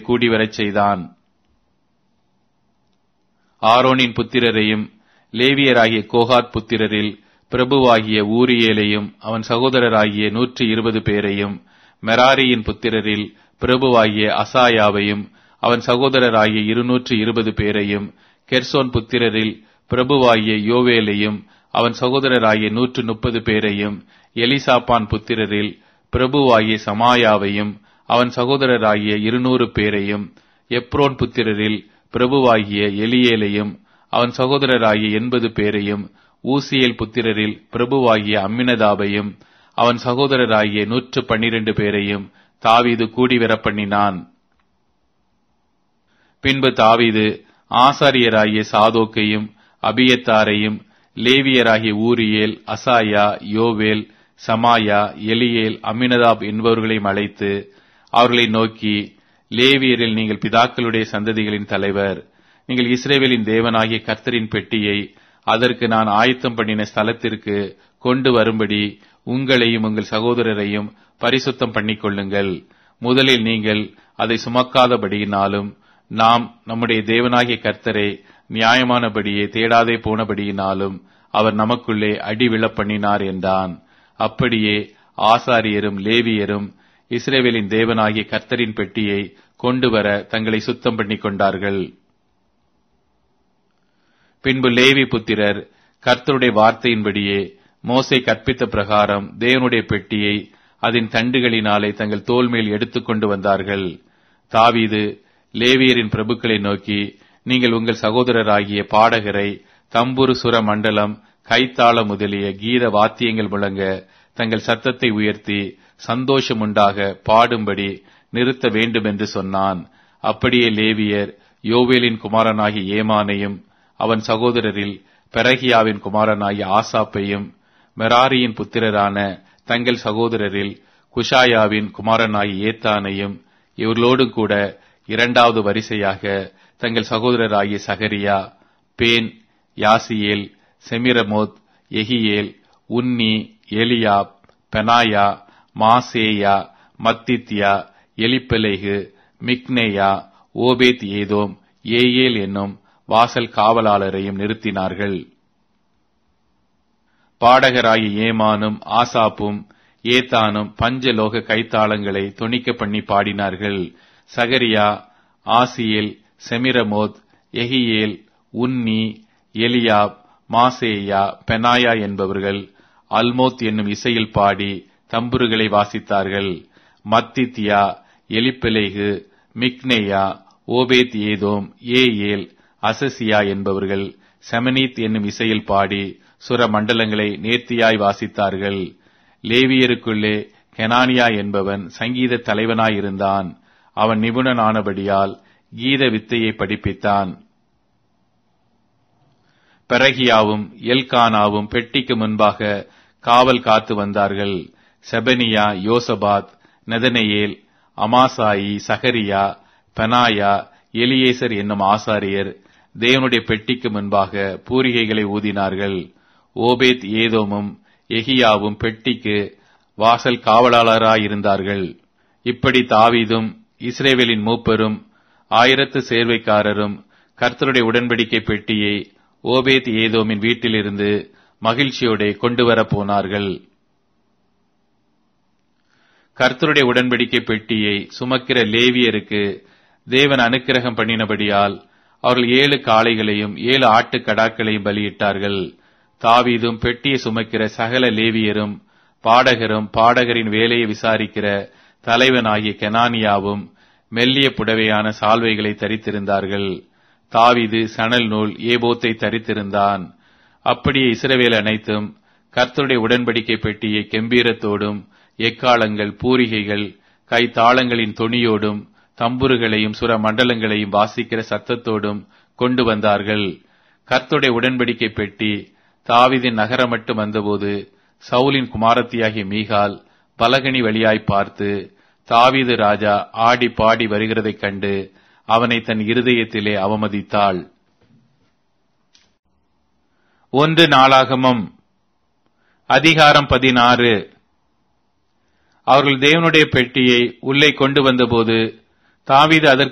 கூடிவரச் செய்தான் ஆரோனின் புத்திரரையும் லேவியராகிய கோகாத் புத்திரரில் பிரபுவாகிய ஊரியேலையும் அவன் சகோதரராகிய நூற்றி இருபது பேரையும் மெராரியின் புத்திரரில் பிரபுவாகிய அசாயாவையும் அவன் சகோதரராகிய இருநூற்று இருபது பேரையும் கெர்சோன் புத்திரரில் பிரபுவாகிய யோவேலையும் அவன் சகோதரராகிய நூற்று முப்பது பேரையும் எலிசாப்பான் புத்திரரில் பிரபுவாகிய சமாயாவையும் அவன் சகோதரராகிய இருநூறு பேரையும் எப்ரோன் புத்திரரில் பிரபுவாகிய எலியேலையும் அவன் சகோதரராகிய எண்பது பேரையும் ஊசியேல் புத்திரரில் பிரபுவாகிய அம்மினதாபையும் அவன் சகோதரராகிய நூற்று பன்னிரண்டு பேரையும் தாவீது கூடிவர பண்ணினான் பின்பு தாவீது ஆசாரியராகிய சாதோக்கையும் அபியத்தாரையும் லேவியராகிய ஊரியேல் அசாயா யோவேல் சமாயா எலியேல் அமினதாப் என்பவர்களையும் அழைத்து அவர்களை நோக்கி லேவியரில் நீங்கள் பிதாக்களுடைய சந்ததிகளின் தலைவர் நீங்கள் இஸ்ரேவேலின் தேவனாகிய கர்த்தரின் பெட்டியை அதற்கு நான் ஆயத்தம் பண்ணின ஸ்தலத்திற்கு கொண்டு வரும்படி உங்களையும் உங்கள் சகோதரரையும் பரிசுத்தம் பண்ணிக்கொள்ளுங்கள் முதலில் நீங்கள் அதை சுமக்காதபடியினாலும் நாம் நம்முடைய தேவனாகிய கர்த்தரை நியாயமானபடியே தேடாதே போனபடியினாலும் அவர் நமக்குள்ளே அடி விழப் பண்ணினார் என்றான் அப்படியே ஆசாரியரும் லேவியரும் இஸ்ரேவேலின் தேவனாகிய கர்த்தரின் பெட்டியை கொண்டு வர தங்களை சுத்தம் பண்ணிக் கொண்டார்கள் பின்பு லேவி புத்திரர் கர்த்தருடைய வார்த்தையின்படியே மோசை கற்பித்த பிரகாரம் தேவனுடைய பெட்டியை அதன் தண்டுகளினாலே தங்கள் தோல் மேல் எடுத்துக்கொண்டு வந்தார்கள் தாவீது லேவியரின் பிரபுக்களை நோக்கி நீங்கள் உங்கள் சகோதரராகிய பாடகரை தம்புரு சுர மண்டலம் கைத்தாள முதலிய கீத வாத்தியங்கள் முழங்க தங்கள் சத்தத்தை உயர்த்தி சந்தோஷம் உண்டாக பாடும்படி நிறுத்த வேண்டும் என்று சொன்னான் அப்படியே லேவியர் யோவேலின் குமாரனாகிய ஏமானையும் அவன் சகோதரரில் பெரகியாவின் குமாரனாகிய ஆசாப்பையும் மெராரியின் புத்திரரான தங்கள் சகோதரரில் குஷாயாவின் குமாரனாகிய ஏத்தானையும் இவர்களோடு கூட இரண்டாவது வரிசையாக தங்கள் சகோதரராகிய சகரியா பேன் யாசியேல் செமிரமோத் எகியேல் உன்னி எலியாப் பெனாயா மாசேயா மத்தித்யா எலிப்பெலேகு மிக்னேயா ஓபேத் ஏதோம் ஏயேல் என்னும் வாசல் காவலாளரையும் நிறுத்தினார்கள் பாடகராகிய ஏமானும் ஆசாப்பும் ஏத்தானும் பஞ்சலோக கைத்தாளங்களை தொனிக்க பண்ணி பாடினார்கள் சகரியா ஆசியேல் செமிரமோத் எகியேல் உன்னி எலியாப் மாசேயா பெனாயா என்பவர்கள் அல்மோத் என்னும் இசையில் பாடி தம்புருகளை வாசித்தார்கள் மத்தித்யா எலிப்பெலேகு மிக்னேயா ஓபேத் ஏதோம் ஏயேல் அசசியா என்பவர்கள் செமனீத் என்னும் இசையில் பாடி சுர மண்டலங்களை நேர்த்தியாய் வாசித்தார்கள் லேவியருக்குள்ளே கெனானியா என்பவன் சங்கீத தலைவனாயிருந்தான் அவன் நிபுணனானபடியால் கீத வித்தையை படிப்பித்தான் பெரகியாவும் எல்கானாவும் பெட்டிக்கு முன்பாக காவல் காத்து வந்தார்கள் செபனியா யோசபாத் நெதனேயேல் அமாசாயி சகரியா பெனாயா எலியேசர் என்னும் ஆசாரியர் தேவனுடைய பெட்டிக்கு முன்பாக பூரிகைகளை ஊதினார்கள் ஓபேத் ஏதோமும் எகியாவும் பெட்டிக்கு வாசல் காவலாளராயிருந்தார்கள் இப்படி தாவீதும் இஸ்ரேவேலின் மூப்பரும் ஆயிரத்து சேர்வைக்காரரும் கர்த்தருடைய உடன்படிக்கை பெட்டியை ஓபேத் ஏதோமின் வீட்டிலிருந்து மகிழ்ச்சியோட கொண்டு வரப் போனார்கள் கர்த்தருடைய உடன்படிக்கை பெட்டியை சுமக்கிற லேவியருக்கு தேவன் அனுக்கிரகம் பண்ணினபடியால் அவர்கள் ஏழு காளைகளையும் ஏழு ஆட்டுக்கடாக்களையும் பலியிட்டார்கள் தாவீதும் பெட்டியை சுமக்கிற சகல லேவியரும் பாடகரும் பாடகரின் வேலையை விசாரிக்கிற தலைவனாகிய கெனானியாவும் மெல்லிய புடவையான சால்வைகளை தரித்திருந்தார்கள் தாவீது சணல் நூல் ஏபோத்தை தரித்திருந்தான் அப்படியே இஸ்ரவேல் அனைத்தும் கர்த்தருடைய உடன்படிக்கை பெட்டியை கெம்பீரத்தோடும் எக்காலங்கள் பூரிகைகள் கைத்தாளங்களின் தொனியோடும் தம்புருகளையும் சுர மண்டலங்களையும் வாசிக்கிற சத்தத்தோடும் கொண்டு வந்தார்கள் கர்த்தருடைய உடன்படிக்கை பெட்டி தாவிதின் நகரம் மட்டும் வந்தபோது சவுலின் குமாரத்தியாகிய மீகால் பலகனி வழியாய் பார்த்து தாவீது ராஜா ஆடி பாடி வருகிறதைக் கண்டு அவனை தன் இருதயத்திலே அவமதித்தாள் ஒன்று நாளாகமம் அதிகாரம் பதினாறு அவர்கள் தேவனுடைய பெட்டியை உள்ளே கொண்டு வந்தபோது தாவீது அதற்கு